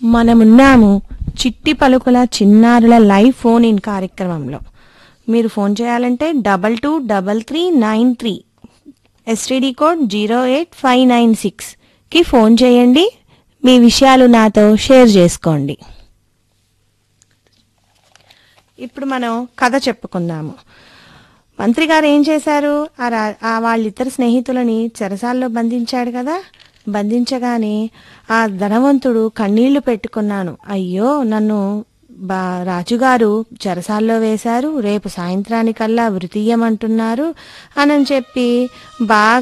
మనమున్నాము చిట్టి పలుకుల చిన్నారుల లైవ్ ఫోన్ ఇన్ కార్యక్రమంలో మీరు ఫోన్ చేయాలంటే double two double three nine three STD code zero eight five nine సిక్స్కి ఫోన్ చేయండి మీ విషయాలు నాతో షేర్ చేసుకోండి ఇప్పుడు మనం కథ చెప్పుకుందాము మంత్రి గారు ఏం చేశారు ఆ రా- ఆ వాళ్ళిద్దరు స్నేహితులని చెరసాల్లో బంధించాడు కదా బంధించగానే ఆ ధనవంతుడు కన్నీళ్లు పెట్టుకున్నాను అయ్యో నన్ను బా రాజుగారు చెరసాల్లో వేశారు రేపు సాయంత్రానికల్లా వృతీయమంటున్నారు అని చెప్పి బాగా